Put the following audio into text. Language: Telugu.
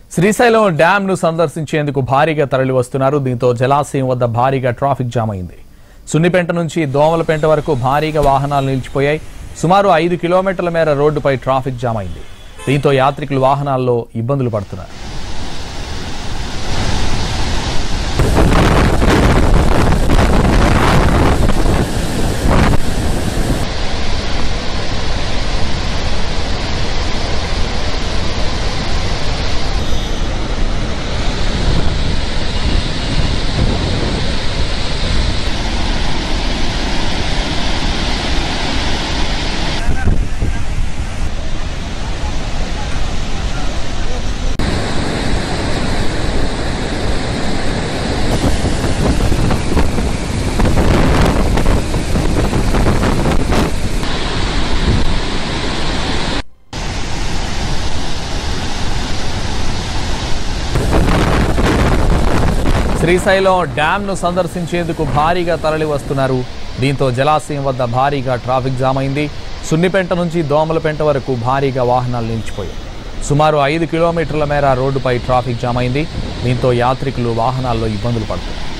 శ్రీశైలం డ్యామ్ ను సందర్శించేందుకు భారీగా తరలి వస్తున్నారు దీంతో జలాశయం వద్ద భారీగా ట్రాఫిక్ జామ్ అయింది సున్నిపెంట నుంచి దోమలపెంట వరకు భారీగా వాహనాలు నిలిచిపోయాయి సుమారు ఐదు కిలోమీటర్ల మేర రోడ్డుపై ట్రాఫిక్ జామ్ అయింది దీంతో యాత్రికులు వాహనాల్లో ఇబ్బందులు పడుతున్నారు శ్రీశైలం డ్యామ్ ను సందర్శించేందుకు భారీగా తరలి వస్తున్నారు దీంతో జలాశయం వద్ద భారీగా ట్రాఫిక్ జామ్ అయింది సున్నిపెంట నుంచి దోమలపెంట వరకు భారీగా వాహనాలు నిలిచిపోయాయి సుమారు ఐదు కిలోమీటర్ల మేర రోడ్డుపై ట్రాఫిక్ జామ్ అయింది దీంతో యాత్రికులు వాహనాల్లో ఇబ్బందులు పడుతున్నారు